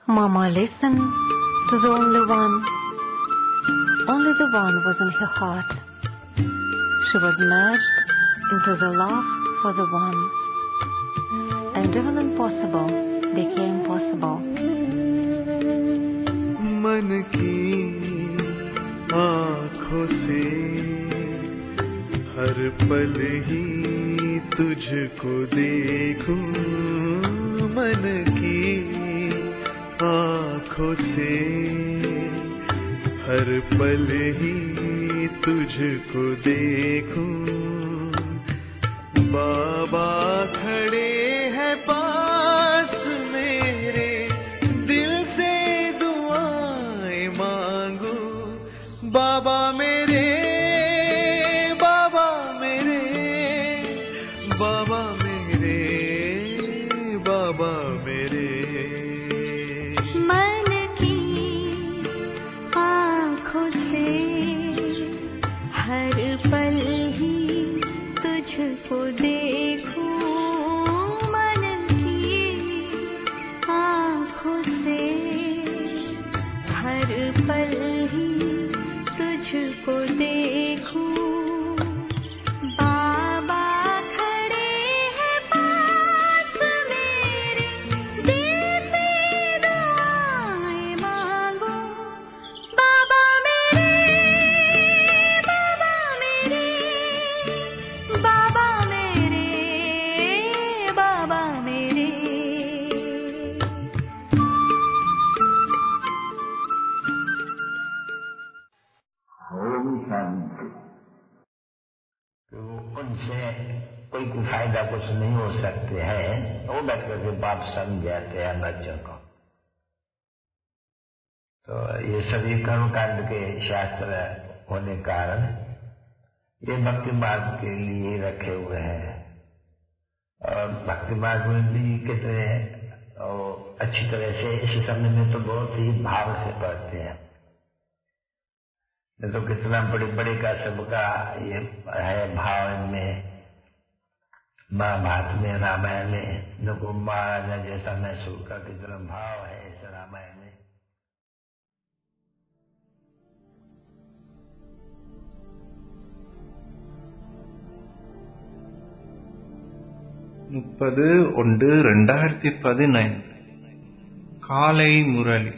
Mama listened to the only one. Only the one was in her heart. She was merged into the love for the one. And even impossible became possible. मन की आँखों से हर पल ही तुझको देखूं मन की आँखों से हर पल ही तुझको देखूं बाबा खड़े हैं पास मेरे दिल से दुआएं मांगू बाबा मेरे बाबा मेरे बाबा मेरे बाबा मेरे मन की आँखों से हर पल ही तुझको देखूं मन की आँखों से हर पल ही तुझको देखूं बाबा खड़े हैं पास मेरे दिल से दुआएं मांगो बाबा मेरे बाबा मेरे बाबा मेरे बाबा मेरे ओम शांति तो उनसे कोई कोई फायदा कुछ नहीं हो सकते हैं वो बच्चों के बाप समझ जाते हैं बच्चों को तो ये सभी कर्मकांड के शास्त्र होने के कारण ये भक्ति मार्ग के लिए रखे हुए हैं और भक्ति मार्ग में भी कितने और अच्छी तरह से इस समय में तो बहुत ही भाव से पढ़ते हैं नहीं तो कितना बड़े बड़े का सबका ये है भाव में महाभारत में रामायण में नुकुम महाराजा जैसा महसूर का कितना भाव है इस रामायण में முப்பது ஒன்று ரெண்டாயிரத்தி பதினைந்து காலை முரளி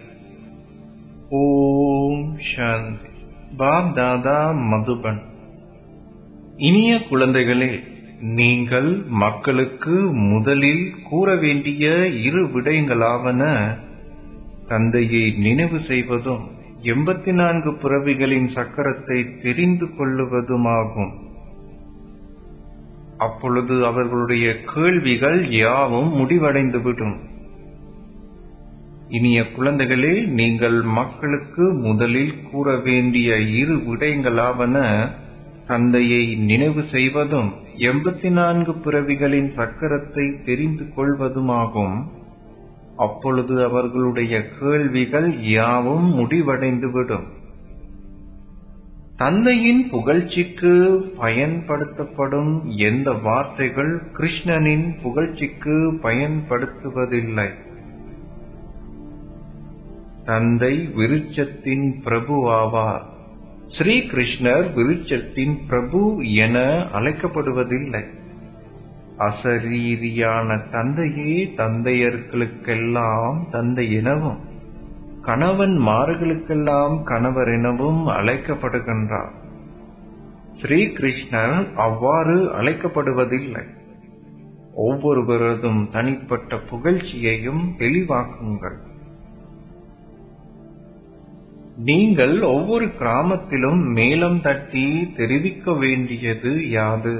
ஓம் சாந்தி பாப் தாதா மதுபன் இனிய குழந்தைகளே நீங்கள் மக்களுக்கு முதலில் கூற வேண்டிய இரு விடயங்களாவன தந்தையை நினைவு செய்வதும் எண்பத்தி நான்கு பிறவிகளின் சக்கரத்தை தெரிந்து கொள்ளுவதுமாகும் அப்பொழுது அவர்களுடைய கேள்விகள் யாவும் முடிவடைந்துவிடும் இனிய குழந்தைகளே நீங்கள் மக்களுக்கு முதலில் கூற வேண்டிய இரு விடயங்களாவன தந்தையை நினைவு செய்வதும் எண்பத்தி நான்கு பிறவிகளின் சக்கரத்தை தெரிந்து கொள்வதுமாகும் அப்பொழுது அவர்களுடைய கேள்விகள் யாவும் முடிவடைந்துவிடும் தந்தையின் புகழ்ச்சிக்கு பயன்படுத்தப்படும் எந்த வார்த்தைகள் கிருஷ்ணனின் புகழ்ச்சிக்கு பயன்படுத்துவதில்லை தந்தை விருட்சத்தின் பிரபு ஆவார் ஸ்ரீ கிருஷ்ணர் விருட்சத்தின் பிரபு என அழைக்கப்படுவதில்லை அசரீரியான தந்தையே தந்தையர்களுக்கெல்லாம் தந்தை எனவும் கணவன்மார்களுக்கெல்லாம் கணவர் எனவும் அழைக்கப்படுகின்றார் ஸ்ரீ கிருஷ்ணர் அவ்வாறு அழைக்கப்படுவதில்லை ஒவ்வொருவரதும் தனிப்பட்ட புகழ்ச்சியையும் தெளிவாக்குங்கள் நீங்கள் ஒவ்வொரு கிராமத்திலும் மேலம் தட்டி தெரிவிக்க வேண்டியது யாது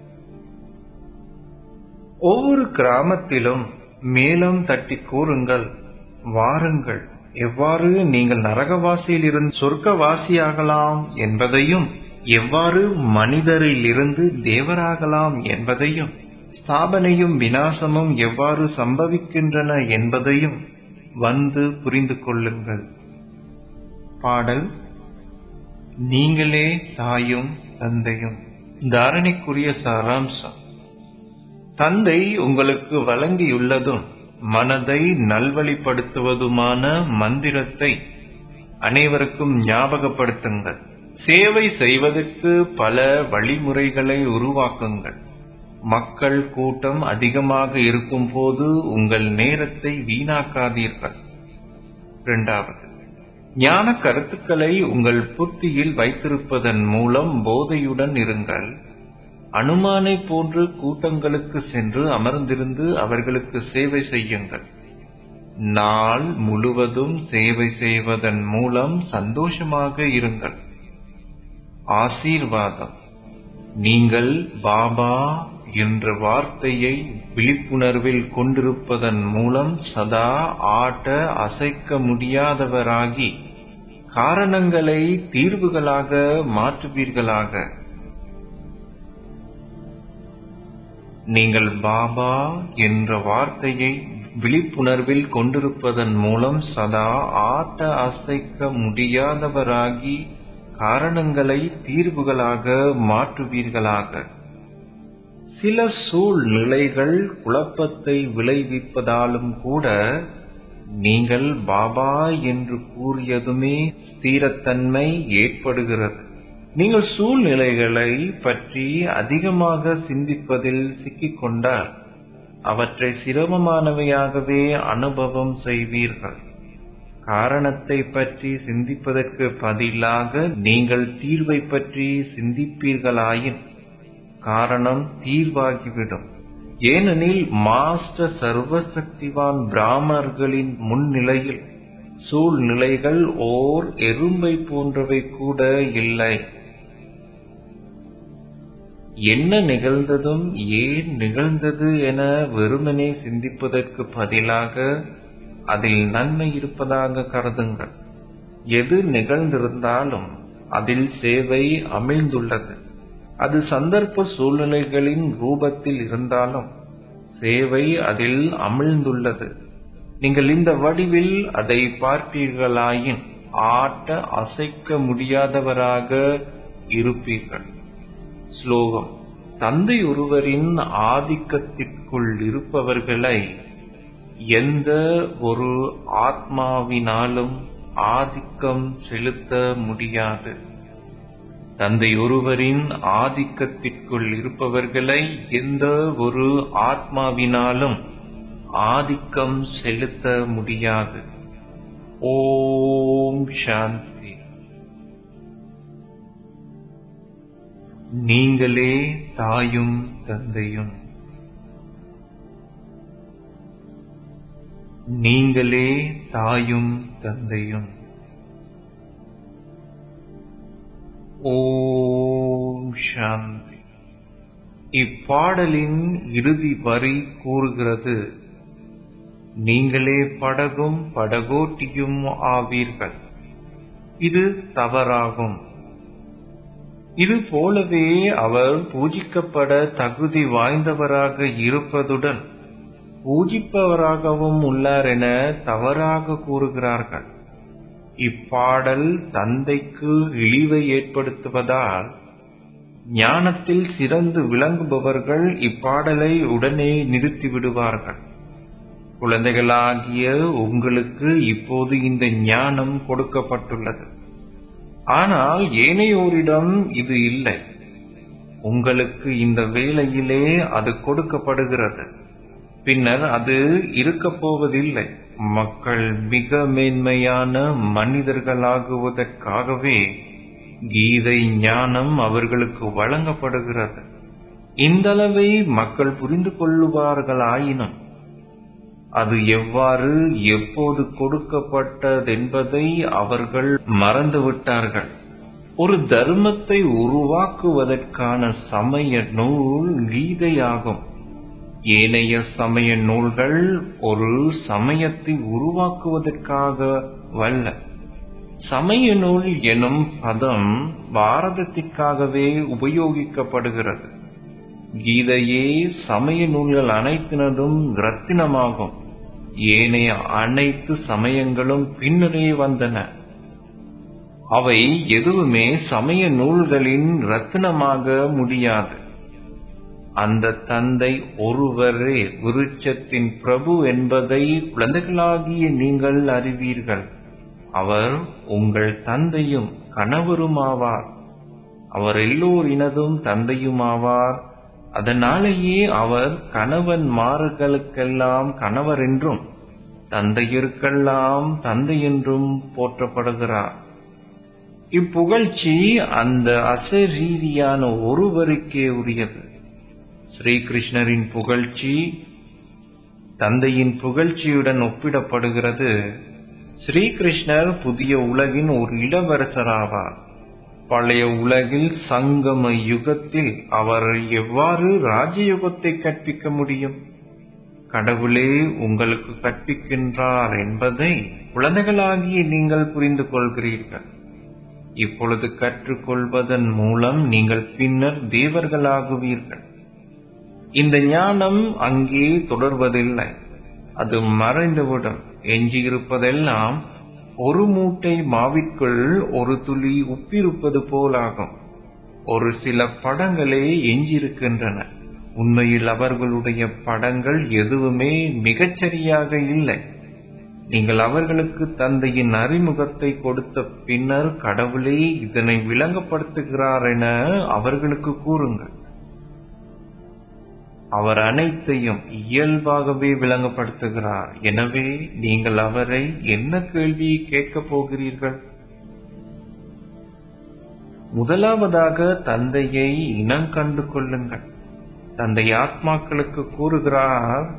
ஒவ்வொரு கிராமத்திலும் மேலம் தட்டி கூறுங்கள் வாருங்கள் எவ்வாறு நீங்கள் நரகவாசியில் இருந்து சொர்க்கவாசியாகலாம் என்பதையும் எவ்வாறு மனிதரிலிருந்து தேவராகலாம் என்பதையும் ஸ்தாபனையும் வினாசமும் எவ்வாறு சம்பவிக்கின்றன என்பதையும் வந்து புரிந்து கொள்ளுங்கள் பாடல் நீங்களே தாயும் தந்தையும் தாரணைக்குரிய சாராம்சம் தந்தை உங்களுக்கு வழங்கியுள்ளதும் மனதை நல்வழிப்படுத்துவதுமான மந்திரத்தை அனைவருக்கும் ஞாபகப்படுத்துங்கள் சேவை செய்வதற்கு பல வழிமுறைகளை உருவாக்குங்கள் மக்கள் கூட்டம் அதிகமாக இருக்கும் போது உங்கள் நேரத்தை வீணாக்காதீர்கள் இரண்டாவது ஞான கருத்துக்களை உங்கள் புத்தியில் வைத்திருப்பதன் மூலம் போதையுடன் இருங்கள் அனுமானை போன்று கூட்டங்களுக்கு சென்று அமர்ந்திருந்து அவர்களுக்கு சேவை செய்யுங்கள் நாள் முழுவதும் சேவை செய்வதன் மூலம் சந்தோஷமாக இருங்கள் ஆசீர்வாதம் நீங்கள் பாபா என்ற வார்த்தையை விழிப்புணர்வில் கொண்டிருப்பதன் மூலம் சதா ஆட்ட அசைக்க முடியாதவராகி காரணங்களை தீர்வுகளாக மாற்றுவீர்களாக நீங்கள் பாபா என்ற வார்த்தையை விழிப்புணர்வில் கொண்டிருப்பதன் மூலம் சதா ஆட்ட அசைக்க முடியாதவராகி காரணங்களை தீர்வுகளாக மாற்றுவீர்களாக சில சூழ்நிலைகள் குழப்பத்தை விளைவிப்பதாலும் கூட நீங்கள் பாபா என்று கூறியதுமே ஸ்திரத்தன்மை ஏற்படுகிறது நீங்கள் சூழ்நிலைகளை பற்றி அதிகமாக சிந்திப்பதில் சிக்கிக்கொண்டால் அவற்றை சிரமமானவையாகவே அனுபவம் செய்வீர்கள் காரணத்தை பற்றி சிந்திப்பதற்கு பதிலாக நீங்கள் தீர்வை பற்றி சிந்திப்பீர்களாயின் காரணம் தீர்வாகிவிடும் ஏனெனில் மாஸ்டர் சர்வசக்திவான் பிராமணர்களின் முன்னிலையில் சூழ்நிலைகள் ஓர் எறும்பை போன்றவை கூட இல்லை என்ன நிகழ்ந்ததும் ஏன் நிகழ்ந்தது என வெறுமனே சிந்திப்பதற்கு பதிலாக அதில் நன்மை இருப்பதாக கருதுங்கள் எது நிகழ்ந்திருந்தாலும் அதில் சேவை அமிழ்ந்துள்ளது அது சந்தர்ப்ப சூழ்நிலைகளின் ரூபத்தில் இருந்தாலும் சேவை அதில் அமிழ்ந்துள்ளது நீங்கள் இந்த வடிவில் அதை பார்ப்பீர்களாயின் ஆட்ட அசைக்க முடியாதவராக இருப்பீர்கள் ஸ்லோகம் தந்தை ஒருவரின் ஆதிக்கத்திற்குள் இருப்பவர்களை எந்த ஒரு ஆத்மாவினாலும் ஆதிக்கம் செலுத்த முடியாது தந்தை ஒருவரின் ஆதிக்கத்திற்குள் இருப்பவர்களை எந்த ஒரு ஆத்மாவினாலும் ஆதிக்கம் செலுத்த முடியாது ஓம் சாந்தி நீங்களே தாயும் தந்தையும் நீங்களே தாயும் தந்தையும் ஓம் சாந்தி இப்பாடலின் இறுதி வரி கூறுகிறது நீங்களே படகும் படகோட்டியும் ஆவீர்கள் இது தவறாகும் இது போலவே அவர் பூஜிக்கப்பட தகுதி வாய்ந்தவராக இருப்பதுடன் பூஜிப்பவராகவும் உள்ளார் என தவறாக கூறுகிறார்கள் இப்பாடல் தந்தைக்கு இழிவை ஏற்படுத்துவதால் ஞானத்தில் சிறந்து விளங்குபவர்கள் இப்பாடலை உடனே நிறுத்திவிடுவார்கள் குழந்தைகளாகிய உங்களுக்கு இப்போது இந்த ஞானம் கொடுக்கப்பட்டுள்ளது ஆனால் ஏனையோரிடம் இது இல்லை உங்களுக்கு இந்த வேளையிலே அது கொடுக்கப்படுகிறது பின்னர் அது இருக்கப் போவதில்லை மக்கள் மிக மேன்மையான மனிதர்களாகுவதற்காகவே கீதை ஞானம் அவர்களுக்கு வழங்கப்படுகிறது இந்தளவை மக்கள் புரிந்து கொள்ளுவார்களாயினும் அது எவ்வாறு எப்போது கொடுக்கப்பட்டதென்பதை அவர்கள் மறந்துவிட்டார்கள் ஒரு தர்மத்தை உருவாக்குவதற்கான சமய நூல் கீதையாகும் ஏனைய சமய நூல்கள் ஒரு சமயத்தை உருவாக்குவதற்காக வல்ல சமய நூல் எனும் பதம் பாரதத்திற்காகவே உபயோகிக்கப்படுகிறது கீதையே சமய நூல்கள் அனைத்தினதும் ரத்தினமாகும் ஏனைய அனைத்து சமயங்களும் பின்னரே வந்தன அவை எதுவுமே சமய நூல்களின் ரத்தினமாக முடியாது அந்த தந்தை ஒருவரே விருட்சத்தின் பிரபு என்பதை குழந்தைகளாகிய நீங்கள் அறிவீர்கள் அவர் உங்கள் தந்தையும் கணவருமாவார் அவர் எல்லோரினதும் தந்தையுமாவார் அதனாலேயே அவர் கணவன்மார்களுக்கெல்லாம் கணவர் என்றும் தந்தையருக்கெல்லாம் தந்தை என்றும் போற்றப்படுகிறார் இப்புகழ்ச்சி அந்த அசரீரியான ஒருவருக்கே உரியது ஸ்ரீகிருஷ்ணரின் புகழ்ச்சி தந்தையின் புகழ்ச்சியுடன் ஒப்பிடப்படுகிறது ஸ்ரீகிருஷ்ணர் புதிய உலகின் ஒரு இளவரசராவார் பழைய உலகில் சங்கம யுகத்தில் அவர் எவ்வாறு ராஜயுகத்தை கற்பிக்க முடியும் கடவுளே உங்களுக்கு கற்பிக்கின்றார் என்பதை குழந்தைகளாகிய நீங்கள் புரிந்து கொள்கிறீர்கள் இப்பொழுது கற்றுக்கொள்வதன் மூலம் நீங்கள் பின்னர் தேவர்களாகுவீர்கள் இந்த ஞானம் அங்கே தொடர்வதில்லை அது மறைந்துவிடும் எஞ்சியிருப்பதெல்லாம் ஒரு மூட்டை மாவிற்குள் ஒரு துளி உப்பிருப்பது போலாகும் ஒரு சில படங்களே எஞ்சியிருக்கின்றன உண்மையில் அவர்களுடைய படங்கள் எதுவுமே மிகச்சரியாக இல்லை நீங்கள் அவர்களுக்கு தந்தையின் அறிமுகத்தை கொடுத்த பின்னர் கடவுளே இதனை விளங்கப்படுத்துகிறார் என அவர்களுக்கு கூறுங்கள் அவர் அனைத்தையும் இயல்பாகவே விளங்கப்படுத்துகிறார் எனவே நீங்கள் அவரை என்ன கேள்வி கேட்கப் போகிறீர்கள் முதலாவதாக தந்தையை இனம் கண்டு கொள்ளுங்கள் தந்தை ஆத்மாக்களுக்கு கூறுகிறார்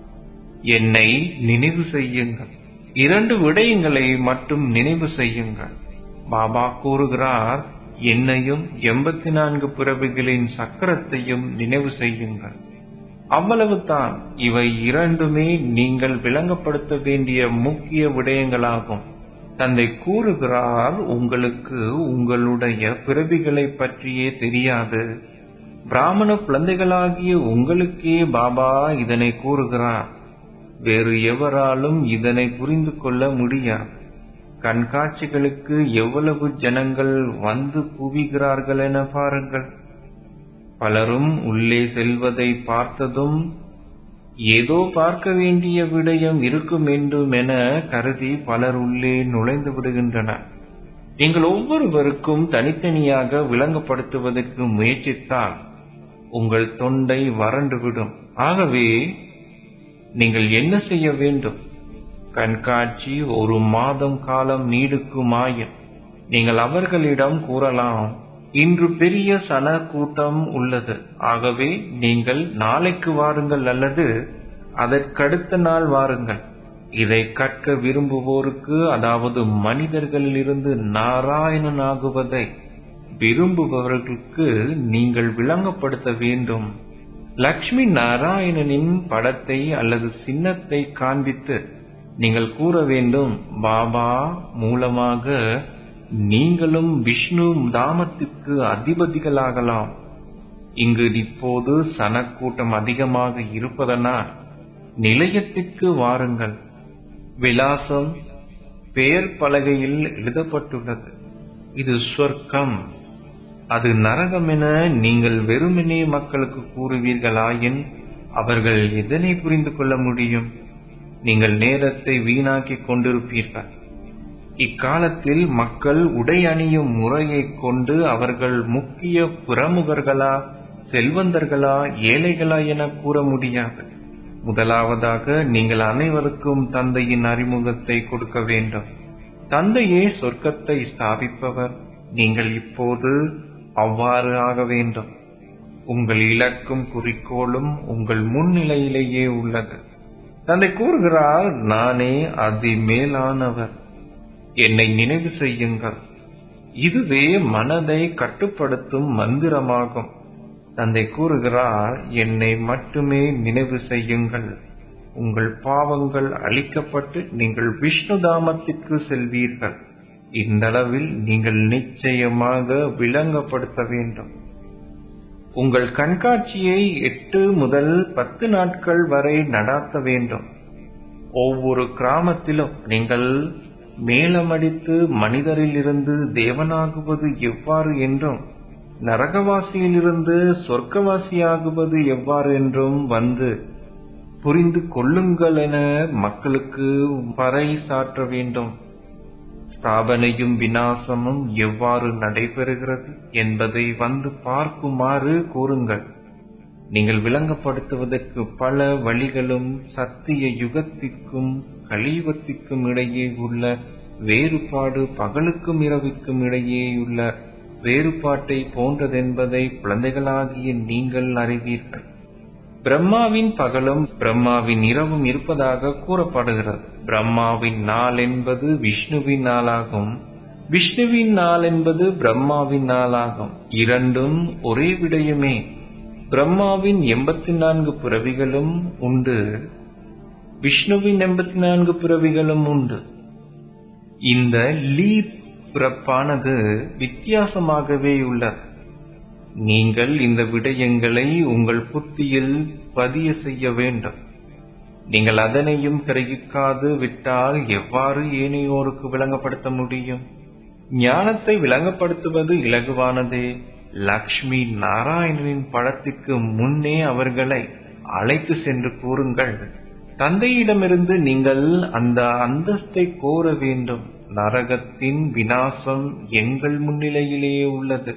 என்னை நினைவு செய்யுங்கள் இரண்டு விடயங்களை மட்டும் நினைவு செய்யுங்கள் பாபா கூறுகிறார் என்னையும் எண்பத்தி நான்கு பிறவிகளின் சக்கரத்தையும் நினைவு செய்யுங்கள் அவ்வளவுதான் இவை இரண்டுமே நீங்கள் விளங்கப்படுத்த வேண்டிய முக்கிய விடயங்களாகும் தந்தை கூறுகிறார் உங்களுக்கு உங்களுடைய பிறவிகளை பற்றியே தெரியாது பிராமண குழந்தைகளாகிய உங்களுக்கே பாபா இதனை கூறுகிறார் வேறு எவராலும் இதனை புரிந்து கொள்ள முடியாது கண்காட்சிகளுக்கு எவ்வளவு ஜனங்கள் வந்து குவிகிறார்கள் என பாருங்கள் பலரும் உள்ளே செல்வதை பார்த்ததும் ஏதோ பார்க்க வேண்டிய விடயம் இருக்கும் என்றும் என கருதி பலர் உள்ளே நுழைந்து விடுகின்றனர் நீங்கள் ஒவ்வொருவருக்கும் தனித்தனியாக விளங்கப்படுத்துவதற்கு முயற்சித்தால் உங்கள் தொண்டை வறண்டுவிடும் ஆகவே நீங்கள் என்ன செய்ய வேண்டும் கண்காட்சி ஒரு மாதம் காலம் நீடிக்குமாயின் நீங்கள் அவர்களிடம் கூறலாம் இன்று பெரிய சன கூட்டம் உள்ளது ஆகவே நீங்கள் நாளைக்கு வாருங்கள் அல்லது அதற்கடுத்த நாள் வாருங்கள் இதை கற்க விரும்புவோருக்கு அதாவது மனிதர்களிலிருந்து நாராயணனாகுவதை விரும்புபவர்களுக்கு நீங்கள் விளங்கப்படுத்த வேண்டும் லக்ஷ்மி நாராயணனின் படத்தை அல்லது சின்னத்தை காண்பித்து நீங்கள் கூற வேண்டும் பாபா மூலமாக நீங்களும் விஷ்ணு தாமத்திற்கு அதிபதிகளாகலாம் இங்கு இப்போது சனக்கூட்டம் அதிகமாக இருப்பதனால் நிலையத்திற்கு வாருங்கள் விலாசம் பெயர் பலகையில் எழுதப்பட்டுள்ளது இது சொர்க்கம் அது நரகம் என நீங்கள் வெறுமனே மக்களுக்கு கூறுவீர்களாயின் அவர்கள் எதனை புரிந்து கொள்ள முடியும் நீங்கள் நேரத்தை வீணாக்கிக் கொண்டிருப்பீர்கள் இக்காலத்தில் மக்கள் உடை அணியும் முறையை கொண்டு அவர்கள் முக்கிய பிரமுகர்களா செல்வந்தர்களா ஏழைகளா என கூற முடியாது முதலாவதாக நீங்கள் அனைவருக்கும் தந்தையின் அறிமுகத்தை கொடுக்க வேண்டும் தந்தையே சொர்க்கத்தை ஸ்தாபிப்பவர் நீங்கள் இப்போது அவ்வாறு ஆக வேண்டும் உங்கள் இலக்கும் குறிக்கோளும் உங்கள் முன்னிலையிலேயே உள்ளது தந்தை கூறுகிறார் நானே அதி மேலானவர் என்னை நினைவு செய்யுங்கள் இதுவே மனதை கட்டுப்படுத்தும் மந்திரமாகும் தந்தை கூறுகிறார் என்னை மட்டுமே நினைவு செய்யுங்கள் உங்கள் பாவங்கள் அழிக்கப்பட்டு நீங்கள் விஷ்ணு தாமத்திற்கு செல்வீர்கள் இந்தளவில் நீங்கள் நிச்சயமாக விளங்கப்படுத்த வேண்டும் உங்கள் கண்காட்சியை எட்டு முதல் பத்து நாட்கள் வரை நடாத்த வேண்டும் ஒவ்வொரு கிராமத்திலும் நீங்கள் மேலமடித்து மனிதரிலிருந்து தேவனாகுவது எவ்வாறு என்றும் நரகவாசியிலிருந்து சொர்க்கவாசியாகுவது எவ்வாறு என்றும் வந்து புரிந்து கொள்ளுங்கள் என மக்களுக்கு பறை சாற்ற வேண்டும் ஸ்தாபனையும் விநாசமும் எவ்வாறு நடைபெறுகிறது என்பதை வந்து பார்க்குமாறு கூறுங்கள் நீங்கள் விளங்கப்படுத்துவதற்கு பல வழிகளும் சத்திய யுகத்திற்கும் கலியுகத்திற்கும் இடையே உள்ள வேறுபாடு பகலுக்கும் இரவுக்கும் இடையேயுள்ள வேறுபாட்டை போன்றதென்பதை குழந்தைகளாகிய நீங்கள் அறிவீர்கள் பிரம்மாவின் பகலும் பிரம்மாவின் இரவும் இருப்பதாக கூறப்படுகிறது பிரம்மாவின் நாள் என்பது விஷ்ணுவின் நாளாகும் விஷ்ணுவின் நாள் என்பது பிரம்மாவின் நாளாகும் இரண்டும் ஒரே விடயமே பிரம்மாவின் எண்பத்தி நான்கு பிறவிகளும் உண்டு விஷ்ணுவின் எண்பத்தி நான்கு பிறவிகளும் உண்டு இந்த லீ பிறப்பானது வித்தியாசமாகவே உள்ளது நீங்கள் இந்த விடயங்களை உங்கள் புத்தியில் பதிய செய்ய வேண்டும் நீங்கள் அதனையும் கிரகிக்காது விட்டால் எவ்வாறு ஏனையோருக்கு விளங்கப்படுத்த முடியும் ஞானத்தை விளங்கப்படுத்துவது இலகுவானதே லக்ஷ்மி நாராயணனின் படத்திற்கு முன்னே அவர்களை அழைத்து சென்று கூறுங்கள் தந்தையிடமிருந்து நீங்கள் அந்த அந்தஸ்தை கோர வேண்டும் நரகத்தின் வினாசம் எங்கள் முன்னிலையிலேயே உள்ளது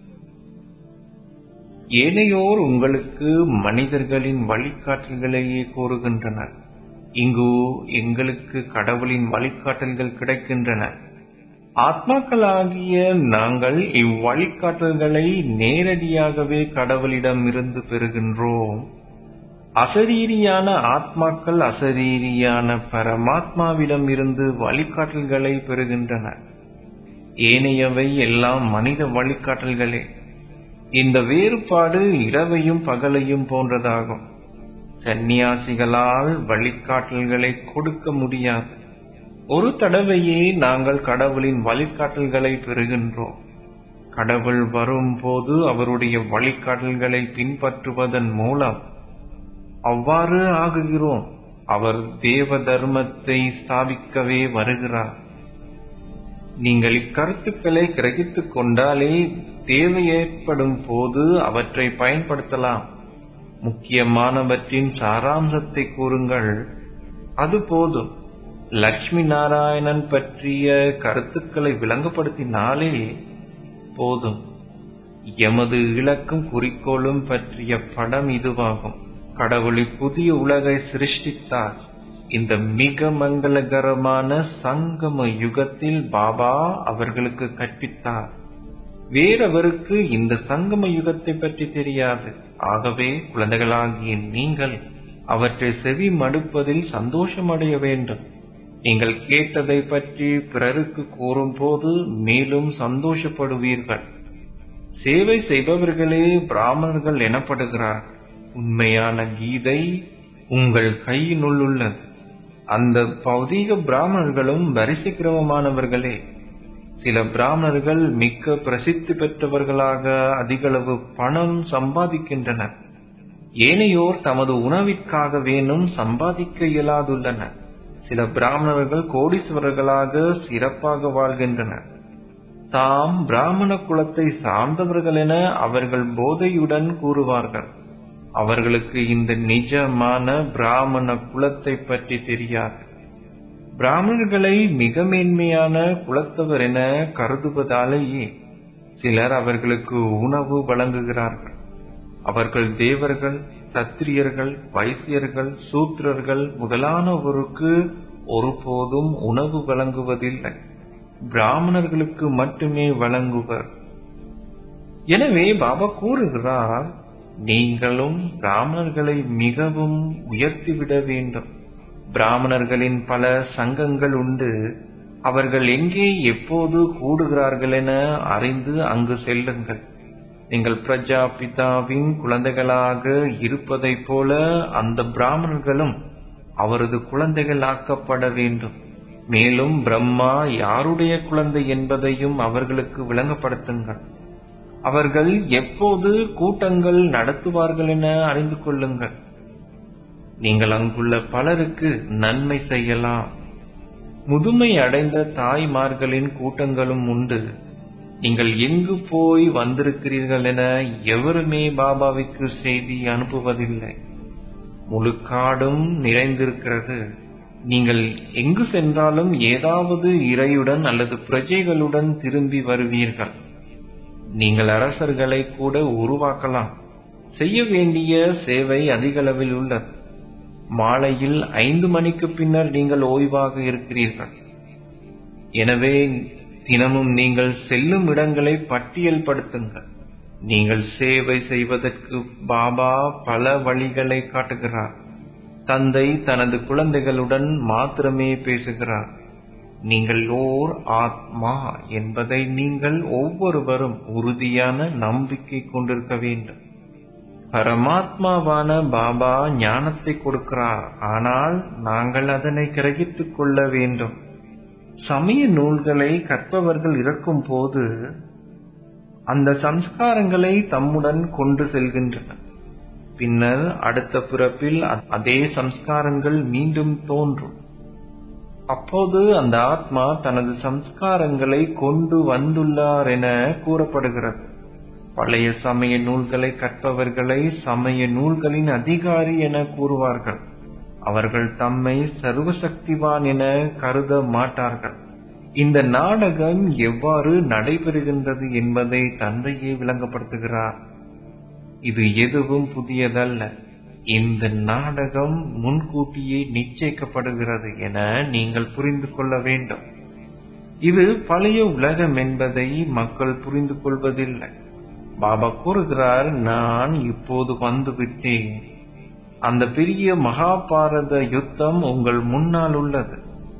ஏனையோர் உங்களுக்கு மனிதர்களின் வழிகாட்டல்களையே கூறுகின்றனர் இங்கு எங்களுக்கு கடவுளின் வழிகாட்டல்கள் கிடைக்கின்றன ஆத்மாக்களாகிய நாங்கள் இவ்வழிகாட்டல்களை நேரடியாகவே கடவுளிடம் இருந்து பெறுகின்றோம் அசரீரியான ஆத்மாக்கள் அசரீரியான பரமாத்மாவிடம் இருந்து வழிகாட்டல்களை பெறுகின்றன ஏனையவை எல்லாம் மனித வழிகாட்டல்களே இந்த வேறுபாடு இரவையும் பகலையும் போன்றதாகும் சந்நியாசிகளால் வழிகாட்டல்களை கொடுக்க முடியாது ஒரு தடவையே நாங்கள் கடவுளின் வழிகாட்டல்களை பெறுகின்றோம் கடவுள் வரும்போது அவருடைய வழிகாட்டல்களை பின்பற்றுவதன் மூலம் அவ்வாறு ஆகுகிறோம் அவர் தேவ தர்மத்தை ஸ்தாபிக்கவே வருகிறார் நீங்கள் இக்கருத்துக்களை கிரகித்துக் கொண்டாலே தேவை ஏற்படும் போது அவற்றை பயன்படுத்தலாம் முக்கியமானவற்றின் சாராம்சத்தை கூறுங்கள் அது போதும் லட்சுமி நாராயணன் பற்றிய கருத்துக்களை விளங்கப்படுத்தினாலே போதும் எமது இலக்கும் குறிக்கோளும் பற்றிய படம் இதுவாகும் கடவுளை புதிய உலகை சிருஷ்டித்தார் இந்த மிக மங்களகரமான சங்கம யுகத்தில் பாபா அவர்களுக்கு கற்பித்தார் வேறவருக்கு இந்த சங்கம யுகத்தை பற்றி தெரியாது ஆகவே குழந்தைகளாகிய நீங்கள் அவற்றை செவி மடுப்பதில் சந்தோஷமடைய வேண்டும் நீங்கள் கேட்டதை பற்றி பிறருக்கு கூறும்போது மேலும் சந்தோஷப்படுவீர்கள் சேவை செய்பவர்களே பிராமணர்கள் எனப்படுகிறார் உண்மையான கீதை உங்கள் கையினுள் உள்ளது அந்த பௌதீக பிராமணர்களும் வரிசை கிரமமானவர்களே சில பிராமணர்கள் மிக்க பிரசித்தி பெற்றவர்களாக அதிகளவு பணம் சம்பாதிக்கின்றனர் ஏனையோர் தமது உணவிற்காக வேணும் சம்பாதிக்க இயலாதுள்ளனர் சில பிராமணர்கள் கோடீஸ்வரர்களாக சிறப்பாக வாழ்கின்றனர் தாம் பிராமண குலத்தை சார்ந்தவர்கள் என அவர்கள் போதையுடன் கூறுவார்கள் அவர்களுக்கு இந்த நிஜமான பிராமண குலத்தை பற்றி தெரியாது பிராமணர்களை மிக மேன்மையான குலத்தவர் என கருதுவதாலேயே சிலர் அவர்களுக்கு உணவு வழங்குகிறார்கள் அவர்கள் தேவர்கள் சத்திரியர்கள் வைசியர்கள் சூத்திரர்கள் முதலானவருக்கு ஒருபோதும் உணவு வழங்குவதில்லை பிராமணர்களுக்கு மட்டுமே வழங்குவர் எனவே பாபா கூறுகிறார் நீங்களும் பிராமணர்களை மிகவும் உயர்த்திவிட வேண்டும் பிராமணர்களின் பல சங்கங்கள் உண்டு அவர்கள் எங்கே எப்போது கூடுகிறார்கள் என அறிந்து அங்கு செல்லுங்கள் நீங்கள் பிரஜா பிதாவின் குழந்தைகளாக இருப்பதைப் போல அந்த பிராமணர்களும் அவரது குழந்தைகள் ஆக்கப்பட வேண்டும் மேலும் பிரம்மா யாருடைய குழந்தை என்பதையும் அவர்களுக்கு விளங்கப்படுத்துங்கள் அவர்கள் எப்போது கூட்டங்கள் நடத்துவார்கள் என அறிந்து கொள்ளுங்கள் நீங்கள் அங்குள்ள பலருக்கு நன்மை செய்யலாம் முதுமை அடைந்த தாய்மார்களின் கூட்டங்களும் உண்டு நீங்கள் எங்கு போய் வந்திருக்கிறீர்கள் என எவருமே பாபாவிற்கு செய்தி அனுப்புவதில்லை முழு காடும் நிறைந்திருக்கிறது நீங்கள் எங்கு சென்றாலும் ஏதாவது இறையுடன் அல்லது பிரஜைகளுடன் திரும்பி வருவீர்கள் நீங்கள் அரசர்களை கூட உருவாக்கலாம் செய்ய வேண்டிய சேவை அதிகளவில் உள்ளது மாலையில் ஐந்து மணிக்கு பின்னர் நீங்கள் ஓய்வாக இருக்கிறீர்கள் எனவே தினமும் நீங்கள் செல்லும் இடங்களை பட்டியல்படுத்துங்கள் நீங்கள் சேவை செய்வதற்கு பாபா பல வழிகளை காட்டுகிறார் தந்தை தனது குழந்தைகளுடன் மாத்திரமே பேசுகிறார் நீங்கள் ஓர் ஆத்மா என்பதை நீங்கள் ஒவ்வொருவரும் உறுதியான நம்பிக்கை கொண்டிருக்க வேண்டும் பரமாத்மாவான பாபா ஞானத்தை கொடுக்கிறார் ஆனால் நாங்கள் அதனை கிரகித்துக் கொள்ள வேண்டும் சமய நூல்களை கற்பவர்கள் இறக்கும் போது அந்த சம்ஸ்காரங்களை தம்முடன் கொண்டு செல்கின்றன பின்னர் அடுத்த பிறப்பில் அதே சம்ஸ்காரங்கள் மீண்டும் தோன்றும் அப்போது அந்த ஆத்மா தனது சம்ஸ்காரங்களை கொண்டு வந்துள்ளார் என கூறப்படுகிறது பழைய சமய நூல்களை கற்பவர்களை சமய நூல்களின் அதிகாரி என கூறுவார்கள் அவர்கள் தம்மை சர்வசக்திவான் என கருத மாட்டார்கள் இந்த நாடகம் எவ்வாறு நடைபெறுகின்றது என்பதை தந்தையே விளங்கப்படுத்துகிறார் இது எதுவும் புதியதல்ல இந்த நாடகம் முன்கூட்டியே நிச்சயிக்கப்படுகிறது என நீங்கள் புரிந்து கொள்ள வேண்டும் இது பழைய உலகம் என்பதை மக்கள் புரிந்து கொள்வதில்லை பாபா கூறுகிறார் நான் இப்போது வந்து விட்டேன் அந்த பெரிய மகாபாரத யுத்தம் உங்கள் முன்னால் உள்ளது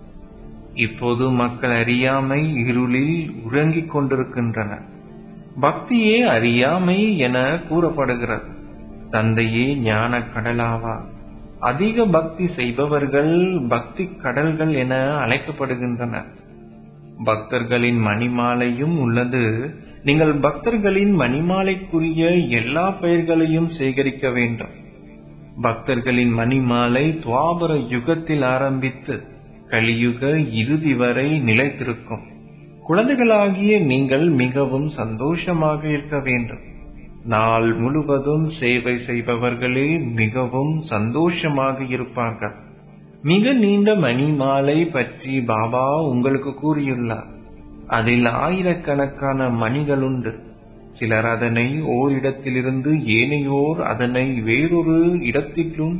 இப்போது மக்கள் அறியாமை இருளில் உறங்கிக் கொண்டிருக்கின்றனர் பக்தியே அறியாமை என கூறப்படுகிறது தந்தையே ஞான கடலாவார் அதிக பக்தி செய்பவர்கள் பக்தி கடல்கள் என அழைக்கப்படுகின்றனர் பக்தர்களின் மணிமாலையும் உள்ளது நீங்கள் பக்தர்களின் மணிமாலைக்குரிய எல்லா பெயர்களையும் சேகரிக்க வேண்டும் பக்தர்களின் மணிமாலை துவாபர யுகத்தில் ஆரம்பித்து கலியுக இறுதி வரை நிலைத்திருக்கும் குழந்தைகளாகிய நீங்கள் மிகவும் சந்தோஷமாக இருக்க வேண்டும் நாள் முழுவதும் சேவை செய்பவர்களே மிகவும் சந்தோஷமாக இருப்பார்கள் மிக நீண்ட மணிமாலை பற்றி பாபா உங்களுக்கு கூறியுள்ளார் அதில் ஆயிரக்கணக்கான மணிகள் உண்டு சிலர் அதனை ஓரிடத்திலிருந்து ஏனையோர் அதனை வேறொரு இடத்திலும்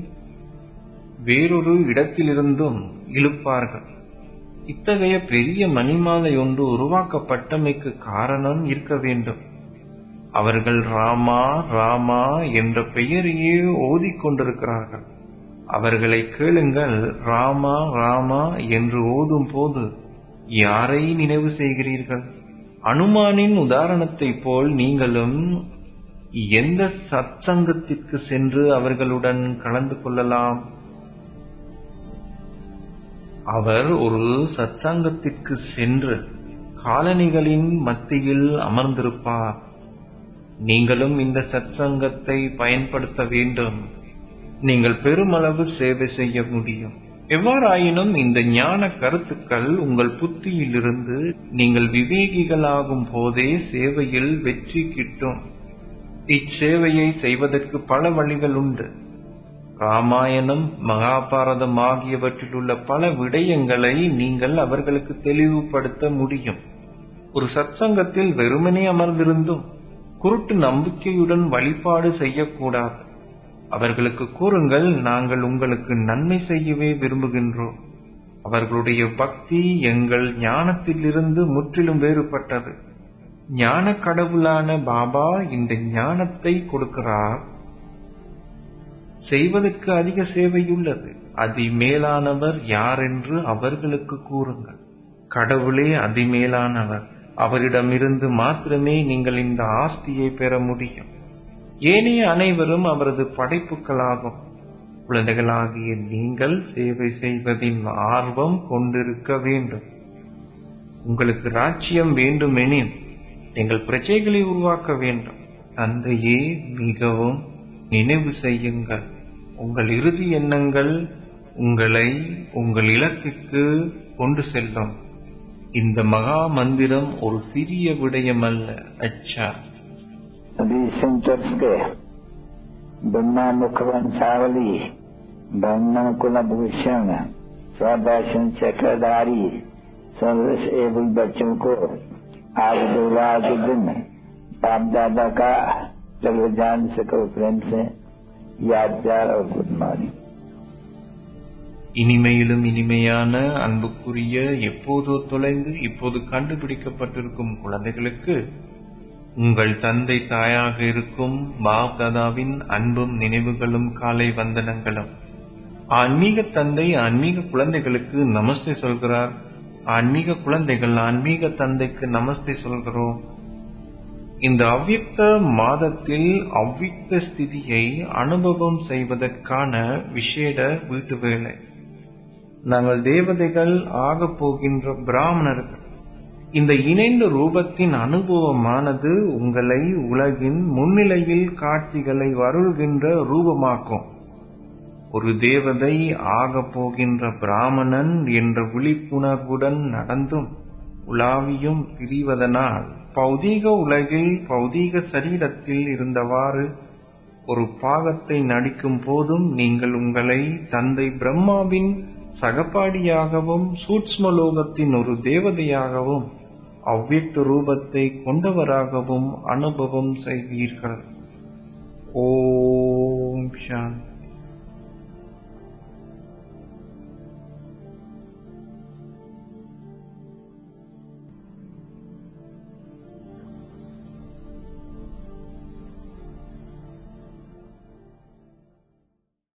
வேறொரு இடத்திலிருந்தும் இழுப்பார்கள் இத்தகைய பெரிய மணிமாலை ஒன்று உருவாக்கப்பட்டமைக்கு காரணம் இருக்க வேண்டும் அவர்கள் ராமா ராமா என்ற பெயரையே ஓதிக்கொண்டிருக்கிறார்கள் அவர்களை கேளுங்கள் ராமா ராமா என்று ஓதும் போது யாரை நினைவு செய்கிறீர்கள் அனுமானின் உதாரணத்தை போல் நீங்களும் எந்த சத்சங்கத்திற்கு சென்று அவர்களுடன் கலந்து கொள்ளலாம் அவர் ஒரு சத்சங்கத்திற்கு சென்று காலனிகளின் மத்தியில் அமர்ந்திருப்பார் நீங்களும் இந்த சத்சங்கத்தை பயன்படுத்த வேண்டும் நீங்கள் பெருமளவு சேவை செய்ய முடியும் எவ்வாறாயினும் இந்த ஞான கருத்துக்கள் உங்கள் புத்தியிலிருந்து நீங்கள் விவேகிகளாகும் போதே சேவையில் வெற்றி கிட்டும் இச்சேவையை செய்வதற்கு பல வழிகள் உண்டு ராமாயணம் மகாபாரதம் ஆகியவற்றில் உள்ள பல விடயங்களை நீங்கள் அவர்களுக்கு தெளிவுபடுத்த முடியும் ஒரு சத்சங்கத்தில் வெறுமனே அமர்ந்திருந்தும் குருட்டு நம்பிக்கையுடன் வழிபாடு செய்யக்கூடாது அவர்களுக்கு கூறுங்கள் நாங்கள் உங்களுக்கு நன்மை செய்யவே விரும்புகின்றோம் அவர்களுடைய பக்தி எங்கள் ஞானத்திலிருந்து முற்றிலும் வேறுபட்டது ஞான கடவுளான பாபா இந்த ஞானத்தை கொடுக்கிறார் செய்வதற்கு அதிக சேவை உள்ளது அதிமேலானவர் யார் என்று அவர்களுக்கு கூறுங்கள் கடவுளே அதிமேலானவர் அவரிடமிருந்து மாத்திரமே நீங்கள் இந்த ஆஸ்தியை பெற முடியும் ஏனைய அனைவரும் அவரது படைப்புகளாகும் குழந்தைகளாகிய நீங்கள் சேவை செய்வதின் ஆர்வம் கொண்டிருக்க வேண்டும் உங்களுக்கு ராஜ்யம் வேண்டுமெனில் நீங்கள் பிரஜைகளை உருவாக்க வேண்டும் தந்தையே மிகவும் நினைவு செய்யுங்கள் உங்கள் இறுதி எண்ணங்கள் உங்களை உங்கள் இலக்குக்கு கொண்டு செல்லும் இந்த மகா மந்திரம் ஒரு சிறிய விடயமல்ல அச்சா अभी सेंटर्स के ब्रह्मा मुख वंशावली ब्राह्मण कुल भूषण स्वदर्शन चक्रधारी सर्वस एवं बच्चों को आज गुरुवार के दिन बाप दादा का सर्वजान से करो प्रेम से याद प्यार और गुड मॉर्निंग இனிமையிலும் இனிமையான அன்புக்குரிய எப்போதோ தொலைந்து இப்போது கண்டுபிடிக்கப்பட்டிருக்கும் குழந்தைகளுக்கு உங்கள் தந்தை தாயாக இருக்கும் பாப் தாதாவின் அன்பும் நினைவுகளும் காலை வந்தனங்களும் ஆன்மீக தந்தை ஆன்மீக குழந்தைகளுக்கு நமஸ்தே சொல்கிறார் ஆன்மீக குழந்தைகள் ஆன்மீக தந்தைக்கு நமஸ்தே சொல்கிறோம் இந்த அவ்வியக்த மாதத்தில் அவ்வியக்த ஸ்திதியை அனுபவம் செய்வதற்கான விசேட வீட்டு வேலை நாங்கள் தேவதைகள் ஆகப் போகின்ற பிராமணர்கள் இந்த இணைந்த ரூபத்தின் அனுபவமானது உங்களை உலகின் முன்னிலையில் காட்சிகளை வருகின்ற ரூபமாக்கும் ஒரு தேவதை ஆகப் போகின்ற பிராமணன் என்ற விழிப்புணர்வுடன் நடந்தும் உலாவியும் திரிவதனால் பௌதீக உலகில் பௌதீக சரீரத்தில் இருந்தவாறு ஒரு பாகத்தை நடிக்கும் போதும் நீங்கள் உங்களை தந்தை பிரம்மாவின் சகபாடியாகவும் சூட்ச்மலோகத்தின் ஒரு தேவதையாகவும் அவ்வியக்த ரூபத்தை கொண்டவராகவும் அனுபவம் செய்வீர்கள் ஓம் சாந்தி